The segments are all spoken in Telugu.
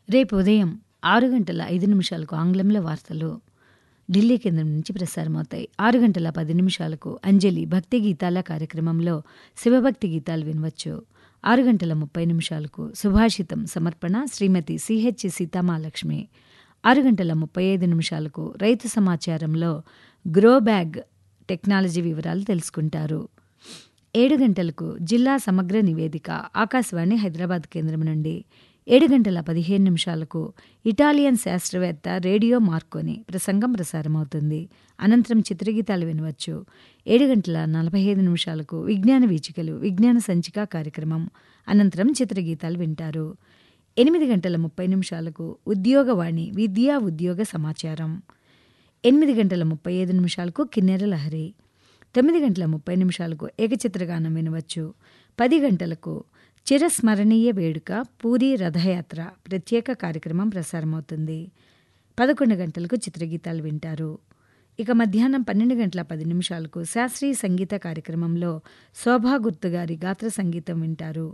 రేపు ఉదయం ఆరు గంటల ఐదు నిమిషాలకు ఆంగ్లంలో వార్తలు ఢిల్లీ కేంద్రం నుంచి ప్రసారమవుతాయి ఆరు గంటల పది నిమిషాలకు అంజలి భక్తి గీతాల కార్యక్రమంలో శివభక్తి గీతాలు వినవచ్చు ఆరు గంటల ముప్పై నిమిషాలకు సుభాషితం సమర్పణ శ్రీమతి సిహెచ్ సీతామాలక్ష్మి ఆరు గంటల ముప్పై ఐదు నిమిషాలకు రైతు సమాచారంలో గ్రో బ్యాగ్ టెక్నాలజీ వివరాలు తెలుసుకుంటారు ఏడు గంటలకు జిల్లా సమగ్ర నివేదిక ఆకాశవాణి హైదరాబాద్ కేంద్రం నుండి ఏడు గంటల పదిహేను నిమిషాలకు ఇటాలియన్ శాస్త్రవేత్త రేడియో మార్కోని ప్రసంగం ప్రసారమవుతుంది అనంతరం చిత్రగీతాలు వినవచ్చు ఏడు గంటల నలభై ఐదు నిమిషాలకు విజ్ఞాన వీచికలు విజ్ఞాన సంచిక కార్యక్రమం అనంతరం చిత్రగీతాలు వింటారు ఎనిమిది గంటల ముప్పై నిమిషాలకు ఉద్యోగవాణి విద్యా ఉద్యోగ సమాచారం ఎనిమిది గంటల ముప్పై ఐదు నిమిషాలకు కిన్నెర లహరి తొమ్మిది గంటల ముప్పై నిమిషాలకు ఏకచిత్రగానం వినవచ్చు పది గంటలకు చిరస్మరణీయ వేడుక పూరి రథయాత్ర ప్రత్యేక కార్యక్రమం ప్రసారమవుతుంది పదకొండు గంటలకు చిత్రగీతాలు వింటారు ఇక మధ్యాహ్నం పన్నెండు గంటల పది నిమిషాలకు శాస్త్రీయ సంగీత కార్యక్రమంలో శోభా గుర్తు గారి గాత్ర సంగీతం వింటారు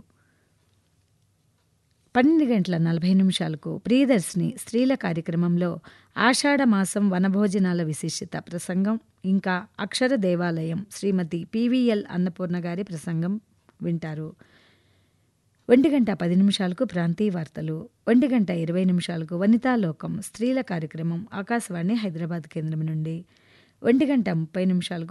పన్నెండు గంటల నలభై నిమిషాలకు ప్రియదర్శిని స్త్రీల కార్యక్రమంలో ఆషాఢ మాసం వనభోజనాల విశిష్టత ప్రసంగం ఇంకా అక్షర దేవాలయం శ్రీమతి పివిఎల్ అన్నపూర్ణ గారి ప్రసంగం వింటారు ఒంటి గంట పది నిమిషాలకు ప్రాంతీయ వార్తలు ఒంటి గంట ఇరవై నిమిషాలకు వనితాలోకం స్త్రీల కార్యక్రమం ఆకాశవాణి హైదరాబాద్ కేంద్రం నుండి ఒంటి గంట ముప్పై నిమిషాలకు